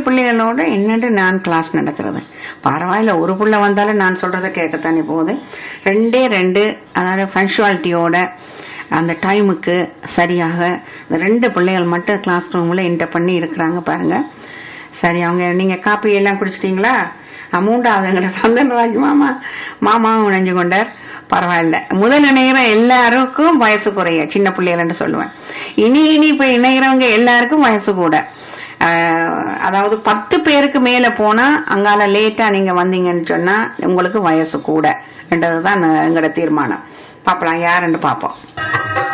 பிள்ளைகளோட என்னண்டு நான் கிளாஸ் நடத்துறது பரவாயில்ல ஒரு புள்ள வந்தாலும் நான் சொல்றதை கேட்கத்தானே போகுது ரெண்டே ரெண்டு அதாவது பங்க்சுவாலிட்டியோட அந்த டைமுக்கு சரியாக இந்த ரெண்டு பிள்ளைகள் மட்டும் கிளாஸ் ரூம்ல என்டர் பண்ணி இருக்கிறாங்க பாருங்க சரி அவங்க நீங்க காப்பி எல்லாம் குடிச்சிட்டீங்களா அஹ் மூன்றாவது எங்கிட்ட சந்தன்ராஜ் மாமா மாமாவும் இணைஞ்சு கொண்டார் பரவாயில்ல முதல் இணைகிற எல்லாருக்கும் வயசு குறைய சின்ன பிள்ளைகள்னு சொல்லுவேன் இனி இனி இப்ப இணைகிறவங்க எல்லாருக்கும் வயசு கூட அஹ், அதாவது பத்து பேருக்கு மேல போனா அங்கால லேட்டா நீங்க வந்தீங்கன்னு சொன்னா உங்களுக்கு வயசு கூட என்றதுதான் எங்களோட தீர்மானம் பாப்பலாம் யாருன்னு பாப்போம்